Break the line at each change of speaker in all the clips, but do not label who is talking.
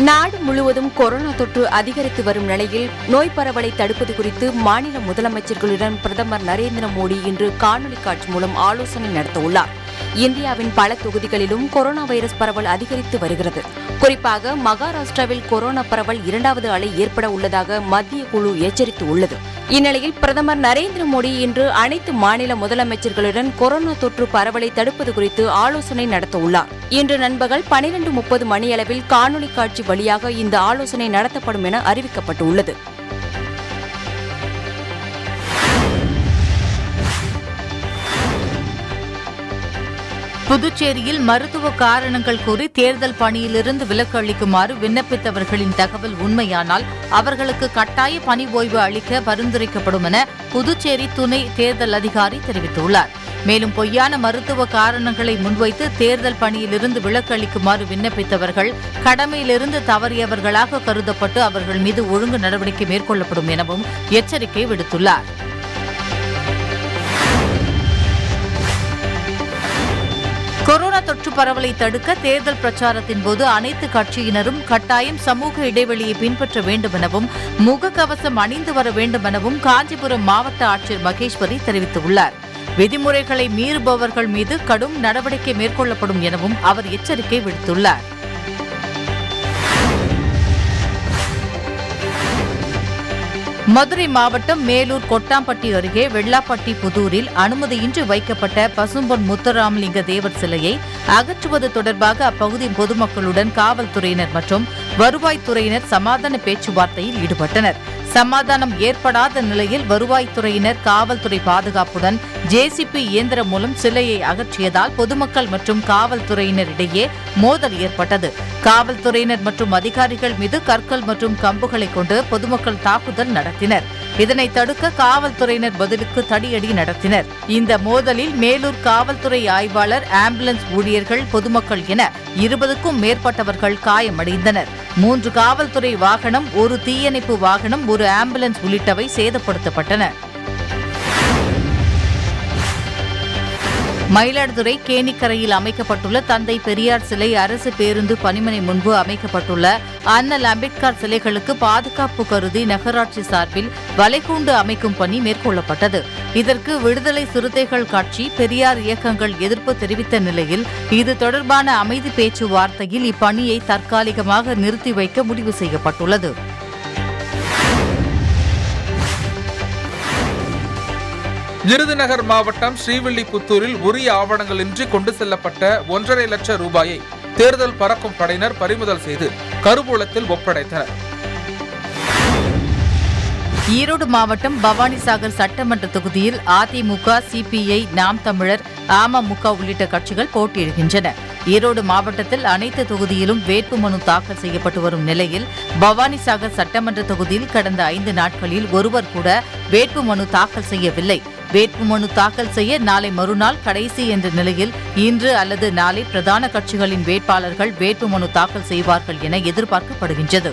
நாடு முழுவதும் கொரோனா தொற்று அதிகரித்து வரும் நிலையில் நோய் பரவலை தடுப்பது குறித்து மாநில முதலமைச்சர்களுடன் பிரதமர் நரேந்திர மோடி இன்று காணொலி காட்சி மூலம் ஆலோசனை நடத்தவுள்ளார் இந்தியாவின் பல தொகுதிகளிலும் கொரோனா வைரஸ் பரவல் அதிகரித்து வருகிறது குறிப்பாக மகாராஷ்டிராவில் கொரோனா பரவல் இரண்டாவது அலை ஏற்பட உள்ளதாக மத்திய குழு எச்சரித்து உள்ளது இந்நிலையில் பிரதமர் நரேந்திர மோடி இன்று அனைத்து மாநில முதலமைச்சர்களுடன் கொரோனா தொற்று பரவலை தடுப்பது குறித்து ஆலோசனை நடத்தவுள்ளார் இன்று நண்பகல் பனிரெண்டு முப்பது மணியளவில் காணொலி காட்சி வழியாக இந்த ஆலோசனை நடத்தப்படும் என அறிவிக்கப்பட்டுள்ளது
புதுச்சேரியில் மருத்துவ காரணங்கள் கூறி தேர்தல் பணியிலிருந்து விலக்கு அளிக்குமாறு விண்ணப்பித்தவர்களின் தகவல் உண்மையானால் அவர்களுக்கு கட்டாய பணி ஓய்வு அளிக்க பரிந்துரைக்கப்படும் என புதுச்சேரி துணை தேர்தல் அதிகாரி தெரிவித்துள்ளார் மேலும் பொய்யான மருத்துவ காரணங்களை முன்வைத்து தேர்தல் பணியிலிருந்து விலக்கு அளிக்குமாறு விண்ணப்பித்தவர்கள் கடமையிலிருந்து தவறியவர்களாக கருதப்பட்டு அவர்கள் மீது ஒழுங்கு நடவடிக்கை மேற்கொள்ளப்படும் எனவும் எச்சரிக்கை விடுத்துள்ளார் கொரோனா தொற்று பரவலை தடுக்க தேர்தல் பிரச்சாரத்தின் போது அனைத்து கட்சியினரும் கட்டாயம் சமூக இடைவெளியை பின்பற்ற வேண்டும் எனவும் முகக்கவசம் அணிந்து வர வேண்டும் எனவும் காஞ்சிபுரம் மாவட்ட ஆட்சியர் மகேஸ்வரி தெரிவித்துள்ளார் விதிமுறைகளை மீறுபவர்கள் மீது கடும் நடவடிக்கை மேற்கொள்ளப்படும் எனவும் அவர் எச்சரிக்கை விடுத்துள்ளார் மதுரை மாவட்டம் மேலூர் கொட்டாம்பட்டி அருகே வெள்ளாப்பட்டி புதூரில் அனுமதியின்றி வைக்கப்பட்ட பசும்பொன் முத்துராமலிங்க தேவர் சிலையை அகற்றுவது தொடர்பாக அப்பகுதி பொதுமக்களுடன் காவல்துறையினர் மற்றும் வருவாய்த்துறையினர் சமாதான பேச்சுவார்த்தையில் ஈடுபட்டனர் சமாதானம் ஏற்படாத நிலையில் வருவாய்த்துறையினர் காவல்துறை பாதுகாப்புடன் ஜேசிபி இயந்திரம் மூலம் சிலையை அகற்றியதால் பொதுமக்கள் மற்றும் காவல்துறையினரிடையே மோதல் ஏற்பட்டது காவல்துறையினர் மற்றும் அதிகாரிகள் மீது கற்கள் மற்றும் கம்புகளை கொண்டு பொதுமக்கள் தாக்குதல் நடத்தினர் இதனை தடுக்க காவல்துறையினர் பதிலுக்கு தடியடி நடத்தினர் இந்த மோதலில் மேலூர் காவல்துறை ஆய்வாளர் ஆம்புலன்ஸ் ஊழியர்கள் பொதுமக்கள் என இருபதுக்கும் மேற்பட்டவர்கள் காயமடைந்தனர் மூன்று காவல்துறை வாகனம் ஒரு தீயணைப்பு வாகனம் ஒரு ஆம்புலன்ஸ் உள்ளிட்டவை சேதப்படுத்தப்பட்டன மயிலாடுதுறை கேணிக்கரையில் அமைக்கப்பட்டுள்ள தந்தை பெரியார் சிலை அரசு பேருந்து பணிமனை முன்பு அமைக்கப்பட்டுள்ள அண்ணல் அம்பேத்கர் சிலைகளுக்கு பாதுகாப்பு கருதி நகராட்சி சார்பில் வளைகூண்டு அமைக்கும் பணி மேற்கொள்ளப்பட்டது இதற்கு விடுதலை சிறுத்தைகள் கட்சி பெரியார் இயக்கங்கள் எதிர்ப்பு தெரிவித்த நிலையில் இது தொடர்பான அமைதி பேச்சுவார்த்தையில் இப்பணியை தற்காலிகமாக நிறுத்தி வைக்க முடிவு செய்யப்பட்டுள்ளது
விருதுநகர் மாவட்டம் ஸ்ரீவில்லிபுத்தூரில் உரிய ஆவணங்களின்றி கொண்டு செல்லப்பட்ட ஒன்றரை லட்சம் ரூபாயை தேர்தல் பறக்கும் படையினர் பறிமுதல் செய்து கருவூலத்தில் ஒப்படைத்தனர்
ஈரோடு மாவட்டம் பவானிசாகர் சட்டமன்ற தொகுதியில் அதிமுக சிபிஐ நாம் தமிழர் அமமுக உள்ளிட்ட கட்சிகள் போட்டியிடுகின்றன ஈரோடு மாவட்டத்தில் அனைத்து தொகுதியிலும் வேட்புமனு தாக்கல் செய்யப்பட்டு வரும் நிலையில் பவானிசாகர் சட்டமன்ற தொகுதியில் கடந்த ஐந்து நாட்களில் ஒருவர் கூட வேட்புமனு தாக்கல் செய்யவில்லை வேட்புமனு தாக்கல் செய்ய நாளை மறுநாள் கடைசி என்ற நிலையில் இன்று அல்லது நாளை பிரதான கட்சிகளின் வேட்பாளர்கள் வேட்புமனு தாக்கல் செய்வார்கள் என எதிர்பார்க்கப்படுகின்றது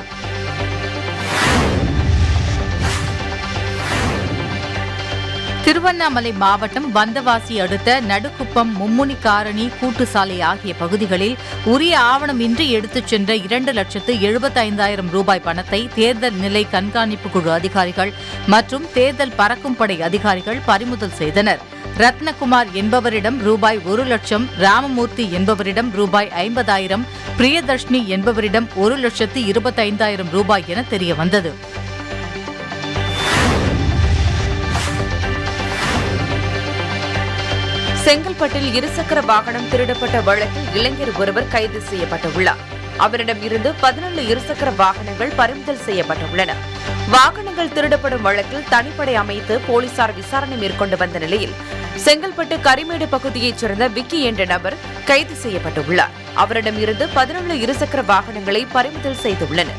திருவண்ணாமலை மாவட்டம் வந்தவாசி அடுத்த நடுக்குப்பம் மும்முனி காரணி கூட்டு சாலை ஆகிய பகுதிகளில் உரிய ஆவணம் இன்றி எடுத்துச் சென்ற இரண்டு லட்சத்து எழுபத்தைந்தாயிரம் ரூபாய் பணத்தை தேர்தல் நிலை கண்காணிப்பு குழு அதிகாரிகள் மற்றும் தேர்தல் பறக்கும் படை அதிகாரிகள் பறிமுதல் செய்தனர் ரத்னகுமார் என்பவரிடம் ரூபாய் ஒரு லட்சம் ராமமூர்த்தி என்பவரிடம் ரூபாய் ஐம்பதாயிரம் பிரியதர்ஷினி என்பவரிடம் ஒரு லட்சத்து இருபத்தைந்தாயிரம் ரூபாய் என தெரியவந்தது
செங்கல்பட்டில் இருசக்கர வாகனம் திருடப்பட்ட வழக்கில் இளைஞர் ஒருவர் கைது செய்யப்பட்டுள்ளார் அவரிடம் இருந்து பதினொன்று இருசக்கர வாகனங்கள் பறிமுதல் செய்யப்பட்டுள்ளன வாகனங்கள் திருடப்படும் வழக்கில் தனிப்படை அமைத்து போலீசார் விசாரணை மேற்கொண்டு வந்த நிலையில் செங்கல்பட்டு கரிமேடு பகுதியைச் சேர்ந்த விக்கி என்ற நபர் கைது செய்யப்பட்டுள்ளார் அவரிடம் இருந்து பதினொன்று இருசக்கர வாகனங்களை பறிமுதல் செய்துள்ளனர்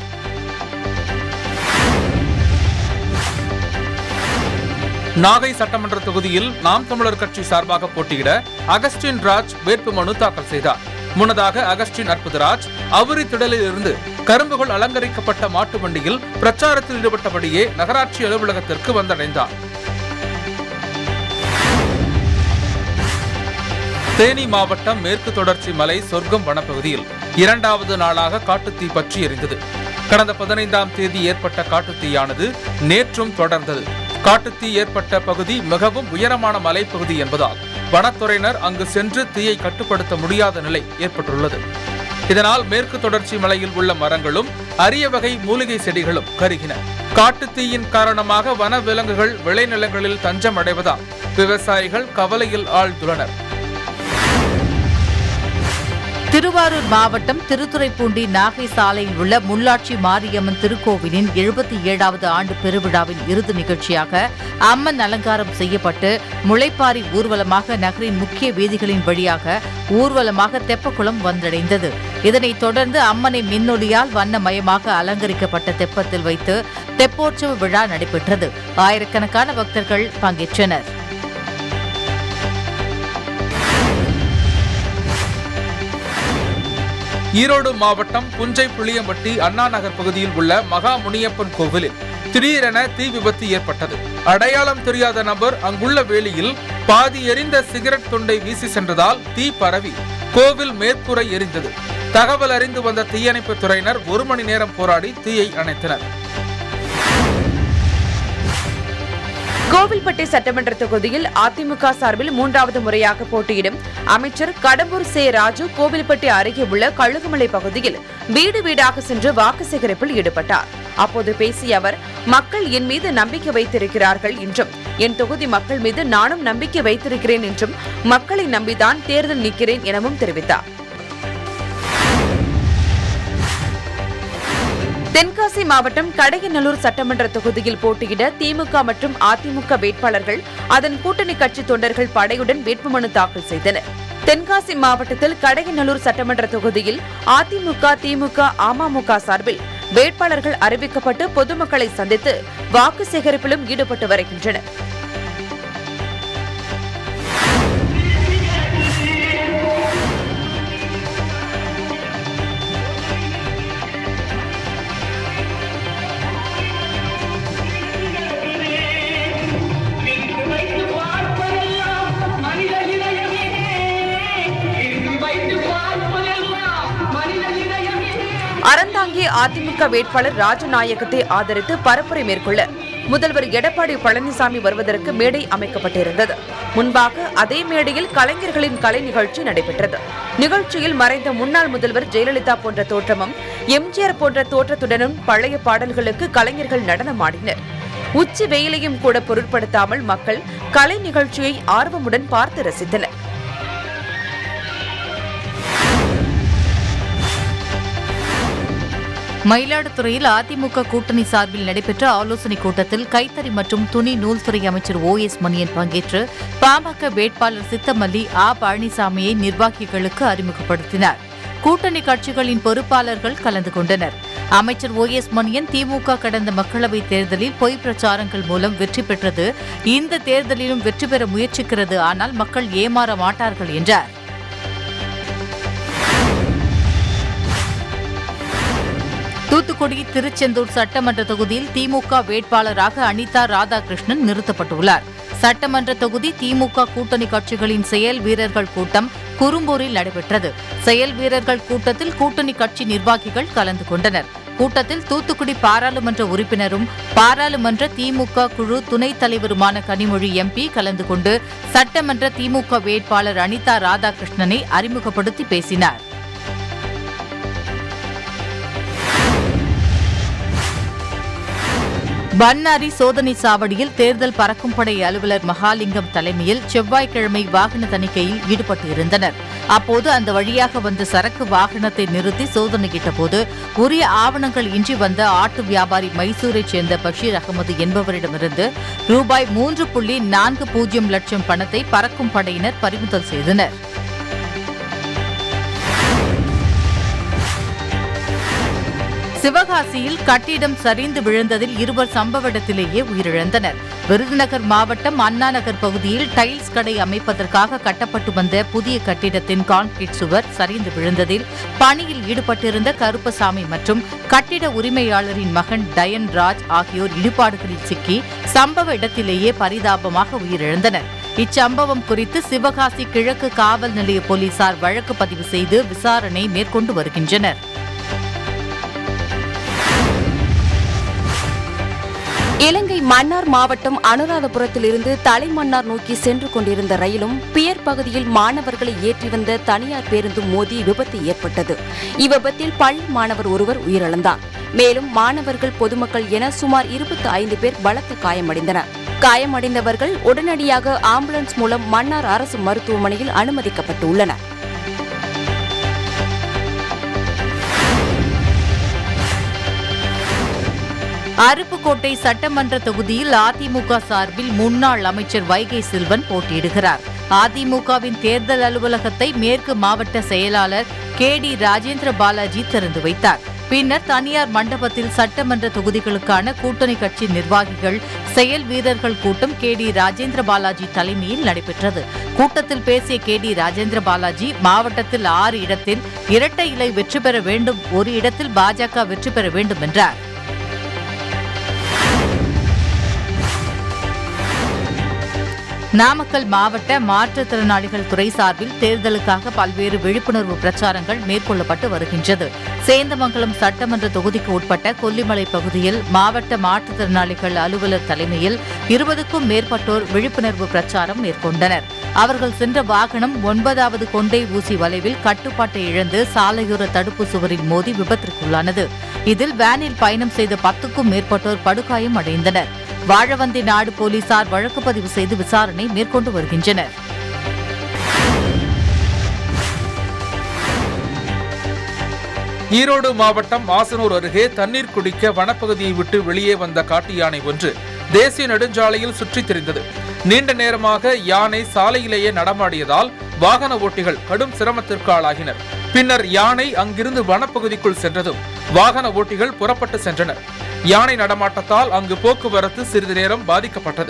நாகை சட்டமன்ற தொகுதியில் நாம் தமிழர் கட்சி சார்பாக போட்டியிட அகஸ்டின் ராஜ் வேட்புமனு தாக்கல் செய்தார் முன்னதாக அகஸ்டின் அற்புதராஜ் அவுரி திடலில் இருந்து கரும்புகள் அலங்கரிக்கப்பட்ட மாட்டு வண்டியில் பிரச்சாரத்தில் ஈடுபட்டபடியே நகராட்சி அலுவலகத்திற்கு வந்தடைந்தார் தேனி மாவட்டம் மேற்கு தொடர்ச்சி மலை சொர்க்கம் வனப்பகுதியில் இரண்டாவது நாளாக காட்டுத்தீ பற்றி எரிந்தது கடந்த பதினைந்தாம் தேதி ஏற்பட்ட காட்டுத்தீயானது நேற்றும் தொடர்ந்தது காட்டுத்தீ ஏற்பட்ட பகுதி மிகவும் உயரமான மலைப்பகுதி என்பதால் வனத்துறையினர் அங்கு சென்று தீயை கட்டுப்படுத்த முடியாத நிலை ஏற்பட்டுள்ளது இதனால் மேற்கு தொடர்ச்சி மலையில் உள்ள மரங்களும் அரிய வகை மூலிகை செடிகளும் கருகின காட்டுத்தீயின் காரணமாக வன விலங்குகள் விளைநிலங்களில் தஞ்சம் அடைவதால் விவசாயிகள் கவலையில் ஆழ்ந்துள்ளனர்
திருவாரூர் மாவட்டம் திருத்துறைப்பூண்டி நாகை சாலையில் உள்ள முள்ளாட்சி மாரியம்மன் திருக்கோவிலின் எழுபத்தி ஏழாவது ஆண்டு பெருவிழாவின் இறுதி நிகழ்ச்சியாக அம்மன் அலங்காரம் செய்யப்பட்டு முளைப்பாரி ஊர்வலமாக நகரின் முக்கிய வீதிகளின் வழியாக ஊர்வலமாக தெப்பக்குளம் வந்தடைந்தது இதனைத் தொடர்ந்து அம்மனை மின்னொலியால் வண்ணமயமாக அலங்கரிக்கப்பட்ட தெப்பத்தில் வைத்து தெப்போற்சவ விழா நடைபெற்றது ஆயிரக்கணக்கான பக்தர்கள் பங்கேற்றனர்
ஈரோடு மாவட்டம் புஞ்சை புளியம்பட்டி அண்ணா நகர் பகுதியில் உள்ள மகா முனியப்பன் கோவிலில் திடீரென தீ விபத்து ஏற்பட்டது அடையாளம் தெரியாத நபர் அங்குள்ள வேலியில் பாதி எரிந்த சிகரெட் துண்டை வீசி சென்றதால் தீ பரவி கோவில் மேற்கூரை எரிந்தது தகவல் அறிந்து வந்த தீயணைப்பு துறையினர் ஒரு மணி நேரம் போராடி தீயை அணைத்தனர்
கோவில்பட்டி சட்டமன்ற தொகுதியில் அதிமுக சார்பில் மூன்றாவது முறையாக போட்டியிடும் அமைச்சர் கடம்பூர் சே ராஜு கோவில்பட்டி அருகே உள்ள கழுகுமலை பகுதியில் வீடு வீடாக சென்று வாக்கு சேகரிப்பில் ஈடுபட்டார் அப்போது பேசிய அவர் மக்கள் என் மீது நம்பிக்கை வைத்திருக்கிறார்கள் என்றும் என் தொகுதி மக்கள் மீது நானும் நம்பிக்கை வைத்திருக்கிறேன் என்றும் மக்களை நம்பிதான் தேர்தல் நிற்கிறேன் எனவும் தெரிவித்தார் தென்காசி மாவட்டம் கடையநல்லூர் சட்டமன்ற தொகுதியில் போட்டியிட திமுக மற்றும் அதிமுக வேட்பாளர்கள் அதன் கூட்டணி கட்சி தொண்டர்கள் படையுடன் வேட்புமனு தாக்கல் செய்தனர் தென்காசி மாவட்டத்தில் கடையநல்லூர் சட்டமன்ற தொகுதியில் அதிமுக திமுக அமமுக சார்பில் வேட்பாளர்கள் அறிவிக்கப்பட்டு பொதுமக்களை சந்தித்து வாக்கு சேகரிப்பிலும் ஈடுபட்டு வருகின்றனர்
வைத்து பார்ப்பதெல்லாம் மனித இதயமே வைத்து பார்ப்பதெல்லாம் மனித இதயமே
அறந்தாங்கி அதிமுக வேட்பாளர் ராஜநாயகத்தை ஆதரித்து பரப்புரை மேற்கொள்ள முதல்வர் எடப்பாடி பழனிசாமி வருவதற்கு மேடை அமைக்கப்பட்டிருந்தது முன்பாக அதே மேடையில் கலைஞர்களின் கலை நிகழ்ச்சி நடைபெற்றது நிகழ்ச்சியில் மறைந்த முன்னாள் முதல்வர் ஜெயலலிதா போன்ற தோற்றமும் எம்ஜிஆர் போன்ற தோற்றத்துடனும் பழைய பாடல்களுக்கு கலைஞர்கள் நடனமாடினர் உச்சி வெயிலையும் கூட பொருட்படுத்தாமல் மக்கள் கலை நிகழ்ச்சியை ஆர்வமுடன் பார்த்து ரசித்தனர்
மயிலாடுதுறையில் அதிமுக கூட்டணி சார்பில் நடைபெற்ற ஆலோசனைக் கூட்டத்தில் கைத்தறி மற்றும் துணி நூல்துறை அமைச்சர் ஓ எஸ் மணியன் பங்கேற்று பாமக வேட்பாளர் சித்தமல்லி ஆ பழனிசாமியை நிர்வாகிகளுக்கு அறிமுகப்படுத்தினார் கூட்டணி கட்சிகளின் பொறுப்பாளர்கள் கலந்து கொண்டனர் அமைச்சர் ஓ எஸ் மணியன் திமுக கடந்த மக்களவைத் தேர்தலில் பொய் பிரச்சாரங்கள் மூலம் வெற்றி பெற்றது இந்த தேர்தலிலும் வெற்றி பெற முயற்சிக்கிறது ஆனால் மக்கள் ஏமாற மாட்டார்கள் என்றார் தூத்துக்குடி திருச்செந்தூர் சட்டமன்ற தொகுதியில் திமுக வேட்பாளராக அனிதா ராதாகிருஷ்ணன் நிறுத்தப்பட்டுள்ளார் சட்டமன்ற தொகுதி திமுக கூட்டணி கட்சிகளின் செயல் வீரர்கள் கூட்டம் குறும்பூரில் நடைபெற்றது செயல் வீரர்கள் கூட்டத்தில் கூட்டணி கட்சி நிர்வாகிகள் கலந்து கொண்டனர் கூட்டத்தில் தூத்துக்குடி பாராளுமன்ற உறுப்பினரும் பாராளுமன்ற திமுக குழு துணைத் தலைவருமான கனிமொழி எம்பி கலந்து கொண்டு சட்டமன்ற திமுக வேட்பாளர் அனிதா ராதாகிருஷ்ணனை அறிமுகப்படுத்தி பேசினார் பன்னாரி சோதனை சாவடியில் தேர்தல் பறக்கும் படை அலுவலர் மகாலிங்கம் தலைமையில் செவ்வாய்க்கிழமை வாகன தணிக்கையில் ஈடுபட்டு இருந்தனர் அப்போது அந்த வழியாக வந்த சரக்கு வாகனத்தை நிறுத்தி சோதனையிட்ட போது உரிய ஆவணங்கள் இன்றி வந்த ஆட்டு வியாபாரி மைசூரைச் சேர்ந்த பஷீர் அகமது என்பவரிடமிருந்து ரூபாய் மூன்று புள்ளி நான்கு பூஜ்ஜியம் லட்சம் பணத்தை பறக்கும் படையினர் பறிமுதல் செய்தனர் சிவகாசியில் கட்டிடம் சரிந்து விழுந்ததில் இருவர் சம்பவ இடத்திலேயே உயிரிழந்தனர் விருதுநகர் மாவட்டம் அண்ணா நகர் பகுதியில் டைல்ஸ் கடை அமைப்பதற்காக கட்டப்பட்டு வந்த புதிய கட்டிடத்தின் கான்கிரீட் சுவர் சரிந்து விழுந்ததில் பணியில் ஈடுபட்டிருந்த கருப்பசாமி மற்றும் கட்டிட உரிமையாளரின் மகன் டயன் ராஜ் ஆகியோர் இடிபாடுகளில் சிக்கி சம்பவ இடத்திலேயே பரிதாபமாக உயிரிழந்தனர் இச்சம்பவம் குறித்து சிவகாசி கிழக்கு காவல் நிலைய போலீசார் வழக்கு பதிவு செய்து விசாரணை மேற்கொண்டு வருகின்றனர்
இலங்கை மன்னார் மாவட்டம் அனுராதபுரத்திலிருந்து தலைமன்னார் நோக்கி சென்று கொண்டிருந்த ரயிலும் பியர் பகுதியில் மாணவர்களை ஏற்றி வந்த தனியார் பேருந்து மோதி விபத்து ஏற்பட்டது இவ்விபத்தில் பள்ளி மாணவர் ஒருவர் உயிரிழந்தார் மேலும் மாணவர்கள் பொதுமக்கள் என சுமார் இருபத்தி ஐந்து பேர் பலத்த காயமடைந்தனர் காயமடைந்தவர்கள் உடனடியாக ஆம்புலன்ஸ் மூலம் மன்னார் அரசு மருத்துவமனையில் அனுமதிக்கப்பட்டுள்ளனர்
அருப்புக்கோட்டை சட்டமன்ற தொகுதியில் அதிமுக சார்பில் முன்னாள் அமைச்சர் வைகை செல்வன் போட்டியிடுகிறார் அதிமுகவின் தேர்தல் அலுவலகத்தை மேற்கு மாவட்ட செயலாளர் கே டி ராஜேந்திர பாலாஜி திறந்து வைத்தார் பின்னர் தனியார் மண்டபத்தில் சட்டமன்ற தொகுதிகளுக்கான கூட்டணி கட்சி நிர்வாகிகள் செயல் வீரர்கள் கூட்டம் கே டி ராஜேந்திர பாலாஜி தலைமையில் நடைபெற்றது கூட்டத்தில் பேசிய கே டி ராஜேந்திர பாலாஜி மாவட்டத்தில் ஆறு இடத்தில் இரட்டை இலை வெற்றி பெற வேண்டும் ஒரு இடத்தில் பாஜக வெற்றி பெற வேண்டும் என்றார் நாமக்கல் மாவட்ட மாற்றுத்திறனாளிகள் துறை சார்பில் தேர்தலுக்காக பல்வேறு விழிப்புணர்வு பிரச்சாரங்கள் மேற்கொள்ளப்பட்டு வருகின்றது சேந்தமங்கலம் சட்டமன்ற தொகுதிக்கு உட்பட்ட கொல்லிமலை பகுதியில் மாவட்ட மாற்றுத்திறனாளிகள் அலுவலர் தலைமையில் இருபதுக்கும் மேற்பட்டோர் விழிப்புணர்வு பிரச்சாரம் மேற்கொண்டனர் அவர்கள் சென்ற வாகனம் ஒன்பதாவது கொண்டை ஊசி வளைவில் கட்டுப்பாட்டை இழந்து சாலையோர தடுப்பு சுவரில் மோதி விபத்திற்குள்ளானது இதில் வேனில் பயணம் செய்த பத்துக்கும் மேற்பட்டோர் படுகாயம் அடைந்தனர் வாழவந்தி நாடு போலீசார் வழக்கு பதிவு செய்து விசாரணை மேற்கொண்டு வருகின்றனர்
ஈரோடு மாவட்டம் ஆசனூர் அருகே தண்ணீர் குடிக்க வனப்பகுதியை விட்டு வெளியே வந்த காட்டு யானை ஒன்று தேசிய நெடுஞ்சாலையில் சுற்றித் திரிந்தது நீண்ட நேரமாக யானை சாலையிலேயே நடமாடியதால் வாகன ஓட்டிகள் கடும் சிரமத்திற்கு ஆளாகினர் பின்னர் யானை அங்கிருந்து வனப்பகுதிக்குள் சென்றதும் வாகன ஓட்டிகள் புறப்பட்டு சென்றனர் யானை நடமாட்டத்தால் அங்கு போக்குவரத்து சிறிது நேரம் பாதிக்கப்பட்டது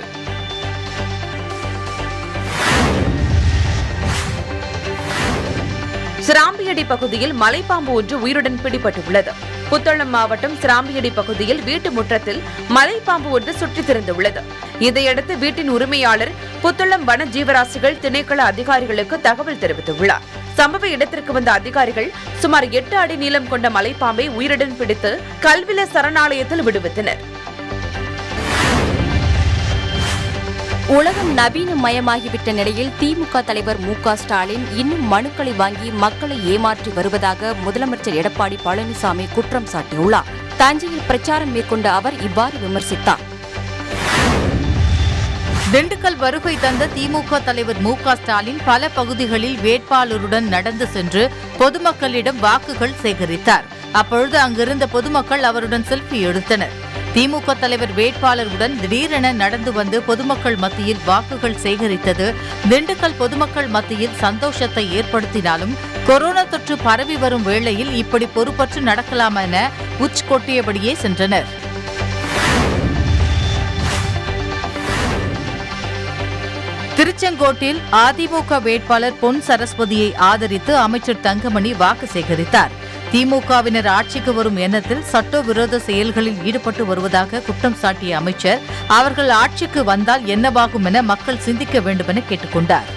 சிராம்பியடி பகுதியில் மலைப்பாம்பு ஒன்று உயிருடன் பிடிபட்டுள்ளது புத்தளம் மாவட்டம் சிராம்பியடி பகுதியில் வீட்டு முற்றத்தில் மலைப்பாம்பு ஒன்று சுற்றித் திரிந்துள்ளது இதையடுத்து வீட்டின் உரிமையாளர் புத்தளம் வன ஜீவராசிகள் திணைக்கள அதிகாரிகளுக்கு தகவல் தெரிவித்துள்ளார் சம்பவ இடத்திற்கு வந்த அதிகாரிகள் சுமார் எட்டு அடி நீளம் கொண்ட மலைப்பாம்பை உயிருடன் பிடித்து கல்வில சரணாலயத்தில் விடுவித்தனர்
உலகம் நவீனமயமாகிவிட்ட நிலையில் திமுக தலைவர் மு க ஸ்டாலின் இன்னும் மனுக்களை வாங்கி மக்களை ஏமாற்றி வருவதாக முதலமைச்சர் எடப்பாடி பழனிசாமி குற்றம் சாட்டியுள்ளார் தஞ்சையில் பிரச்சாரம் மேற்கொண்ட அவர் இவ்வாறு விமர்சித்தார்
திண்டுக்கல் வருகை தந்த திமுக தலைவர் மு க ஸ்டாலின் பல பகுதிகளில் வேட்பாளருடன் நடந்து சென்று பொதுமக்களிடம் வாக்குகள் சேகரித்தார் அப்பொழுது அங்கிருந்த பொதுமக்கள் அவருடன் செல்ஃபி எடுத்தனர் திமுக தலைவர் வேட்பாளருடன் திடீரென நடந்து வந்து பொதுமக்கள் மத்தியில் வாக்குகள் சேகரித்தது திண்டுக்கல் பொதுமக்கள் மத்தியில் சந்தோஷத்தை ஏற்படுத்தினாலும் கொரோனா தொற்று பரவி வரும் வேளையில் இப்படி பொறுப்பற்று நடக்கலாம் என உச் கொட்டியபடியே சென்றனர் திருச்செங்கோட்டில் அதிமுக வேட்பாளர் பொன் சரஸ்வதியை ஆதரித்து அமைச்சர் தங்கமணி வாக்கு சேகரித்தார் திமுகவினர் ஆட்சிக்கு வரும் எண்ணத்தில் சட்டவிரோத செயல்களில் ஈடுபட்டு வருவதாக குற்றம் சாட்டிய அமைச்சர் அவர்கள் ஆட்சிக்கு வந்தால் என்னவாகும் என மக்கள் சிந்திக்க வேண்டும் என கேட்டுக்கொண்டார்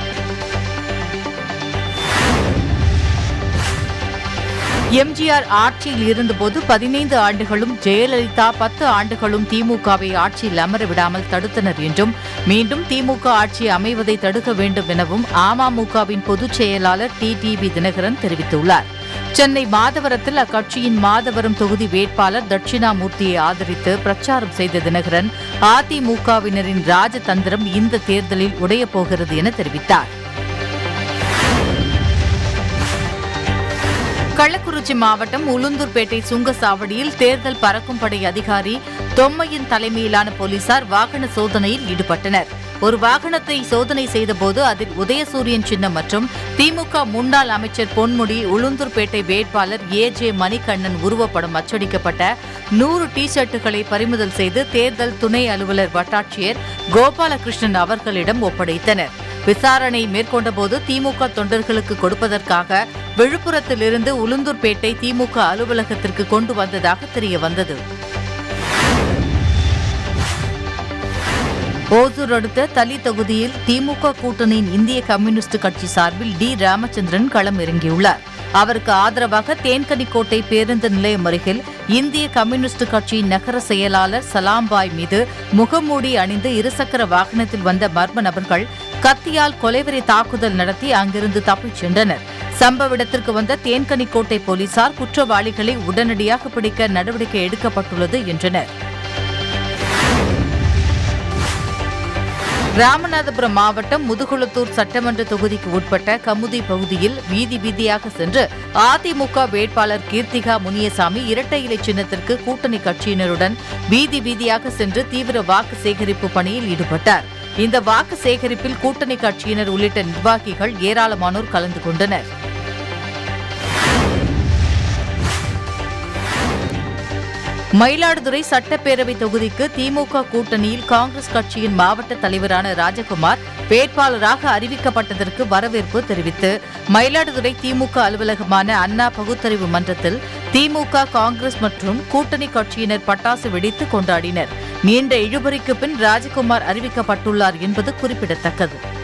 எம்ஜிஆர் ஆட்சியில் இருந்தபோது பதினைந்து ஆண்டுகளும் ஜெயலலிதா பத்து ஆண்டுகளும் திமுகவை ஆட்சியில் அமர விடாமல் தடுத்தனர் என்றும் மீண்டும் திமுக ஆட்சி அமைவதை தடுக்க வேண்டும் எனவும் அமமுகவின் பொதுச் செயலாளர் டி டிவி தினகரன் தெரிவித்துள்ளார் சென்னை மாதவரத்தில் அக்கட்சியின் மாதவரம் தொகுதி வேட்பாளர் தட்சிணாமூர்த்தியை ஆதரித்து பிரச்சாரம் செய்த தினகரன் அதிமுகவினரின் ராஜதந்திரம் இந்த தேர்தலில் உடையப் போகிறது என தெரிவித்தார் கள்ளக்குறிச்சி மாவட்டம் உளுந்தூர்பேட்டை சுங்கசாவடியில் தேர்தல் பறக்கும் படை அதிகாரி தொம்மையின் தலைமையிலான போலீசார் வாகன சோதனையில் ஈடுபட்டனர் ஒரு வாகனத்தை சோதனை செய்தபோது அதில் உதயசூரியன் சின்னம் மற்றும் திமுக முன்னாள் அமைச்சர் பொன்முடி உளுந்தூர்பேட்டை வேட்பாளர் ஏ ஜே மணிகண்ணன் உருவப்படம் அச்சடிக்கப்பட்ட நூறு டி ஷர்ட்டுகளை பறிமுதல் செய்து தேர்தல் துணை அலுவலர் வட்டாட்சியர் கோபாலகிருஷ்ணன் அவர்களிடம் ஒப்படைத்தனர் விசாரணை மேற்கொண்டபோது திமுக தொண்டர்களுக்கு கொடுப்பதற்காக விழுப்புரத்திலிருந்து உளுந்தூர்பேட்டை திமுக அலுவலகத்திற்கு கொண்டு வந்ததாக தெரிய வந்தது ஓசூர் அடுத்த தளி தொகுதியில் திமுக கூட்டணியின் இந்திய கம்யூனிஸ்ட் கட்சி சார்பில் டி ராமச்சந்திரன் களம் இறங்கியுள்ளார் அவருக்கு ஆதரவாக தேன்கனிக்கோட்டை பேருந்து நிலையம் அருகில் இந்திய கம்யூனிஸ்ட் கட்சியின் நகர செயலாளர் சலாம்பாய் மீது முகமூடி அணிந்து இருசக்கர வாகனத்தில் வந்த மர்ம நபர்கள் கத்தியால் கொலைவெறி தாக்குதல் நடத்தி அங்கிருந்து தப்பிச் சென்றனர் சம்பவ இடத்திற்கு வந்த தேன்கனிக்கோட்டை போலீசார் குற்றவாளிகளை உடனடியாக பிடிக்க நடவடிக்கை எடுக்கப்பட்டுள்ளது என்றனர் ராமநாதபுரம் மாவட்டம் முதுகுளத்தூர் சட்டமன்ற தொகுதிக்கு உட்பட்ட கமுதி பகுதியில் வீதி வீதியாக சென்று அதிமுக வேட்பாளர் கீர்த்திகா முனியசாமி இரட்டை இலை சின்னத்திற்கு கூட்டணி கட்சியினருடன் வீதி வீதியாக சென்று தீவிர வாக்கு சேகரிப்பு பணியில் ஈடுபட்டார் இந்த வாக்கு சேகரிப்பில் கூட்டணி கட்சியினர் உள்ளிட்ட நிர்வாகிகள் ஏராளமானோர் கலந்து கொண்டனர் மயிலாடுதுறை சட்டப்பேரவை தொகுதிக்கு திமுக கூட்டணியில் காங்கிரஸ் கட்சியின் மாவட்ட தலைவரான ராஜகுமார் வேட்பாளராக அறிவிக்கப்பட்டதற்கு வரவேற்பு தெரிவித்து மயிலாடுதுறை திமுக அலுவலகமான அண்ணா பகுத்தறிவு மன்றத்தில் திமுக காங்கிரஸ் மற்றும் கூட்டணி கட்சியினர் பட்டாசு வெடித்து கொண்டாடினர் நீண்ட இழுபறிக்கு பின் ராஜகுமார் அறிவிக்கப்பட்டுள்ளார் என்பது குறிப்பிடத்தக்கது